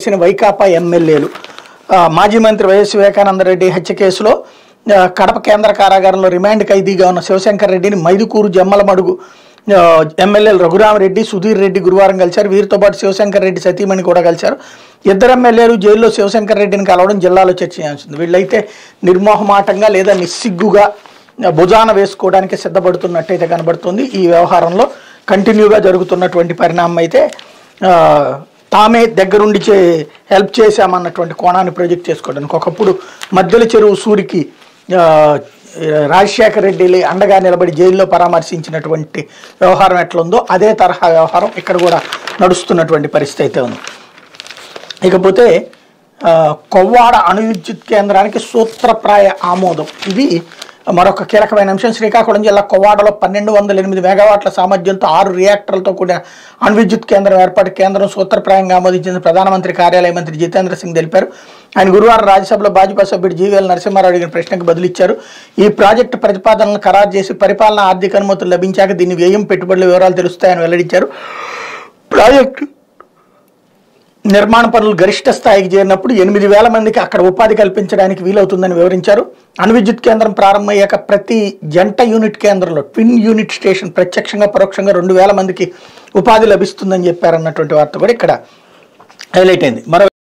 చేసిన వైకాపా ఎమ్మెల్యేలు ఆ, మాజీ మంత్రి వైఎస్ వివేకానందరెడ్డి హత్య కేసులో ఆ, కడప కేంద్ర కారాగారంలో రిమాండ్ ఖైదీగా ఉన్న శివశంకర్ రెడ్డిని మైదుకూరు జమ్మలమడుగు ఆ, ఎమ్మెల్యేలు రఘురామరెడ్డి సుధీర్ రెడ్డి గురువారం కలిశారు వీరితో పాటు శివశంకర్ రెడ్డి సతీమణి కూడా కలిశారు ఇద్దరు ఎమ్మెల్యేలు జైల్లో శివశంకర్ రెడ్డిని కలవడం జిల్లాలో చర్చనీయాంశం వీళ్ళైతే నిర్మోహమాటంగా లేదా నిస్సిగ్గుగా భుజాన వేసుకోవడానికి సిద్ధపడుతున్నట్టయితే కనబడుతుంది ఈ వ్యవహారంలో కంటిన్యూగా జరుగుతున్నటువంటి పరిణామం అయితే ఆ, తామే దగ్గరుండి చే హెల్ప్ చేశామన్నటువంటి కోణాన్ని ప్రొజెక్ట్ చేసుకోవడానికి ఒకప్పుడు మధ్యల చెరువు సూరికి ఆ, రాజశేఖర రెడ్డి అండగా నిలబడి జైల్లో పరామర్శించినటువంటి వ్యవహారం ఎట్లుందో అదే తరహా వ్యవహారం ఇక్కడ కూడా నడుస్తున్నటువంటి పరిస్థితి అయితే ఉంది ఇకపోతే ఆ, కొవ్వాడ అణు విద్యుత్ కేంద్రానికి సూత్రప్రాయ ఆమోదం ఇది మరొక కీలకమైన అంశం శ్రీకాకుళం జిల్లా కొవ్వాడలో పన్నెండు వందల ఎనిమిది మెగావాట్ల సామర్థ్యంతో ఆరు రియాక్టర్లతో కూడిన అణు విద్యుత్ కేంద్రం ఏర్పాటు కేంద్రం సూత్రప్రాయంగా ఆమోదించింది ప్రధానమంత్రి కార్యాలయ మంత్రి జితేంద్ర సింగ్ తెలిపారు ఆయన గురువారం రాజ్యసభలో భాజపా సభ్యుడు జీవీఎల్ నరసింహారావు అడిగిన ప్రశ్నకు బదులిచ్చారు ఈ ప్రాజెక్టు ప్రతిపాదనలను ఖరారు చేసి పరిపాలన ఆర్థిక అనుమతులు లభించాక దీని వ్యయం పెట్టుబడుల వివరాలు తెలుస్తాయని వెల్లడించారు ప్రాజెక్టు నిర్మాణ పనులు గరిష్ట స్థాయికి చేరినప్పుడు ఎనిమిది వేల మందికి అక్కడ ఉపాధి కల్పించడానికి వీలవుతుందని వివరించారు అణు విద్యుత్ కేంద్రం ప్రారంభమయ్యాక ప్రతి జంట యూనిట్ కేంద్రంలో ట్విన్ యూనిట్ స్టేషన్ ప్రత్యక్షంగా పరోక్షంగా రెండు వేల మందికి ఉపాధి లభిస్తుందని చెప్పారన్నటువంటి వార్త కూడా ఇక్కడ హైలైట్ అయింది మరో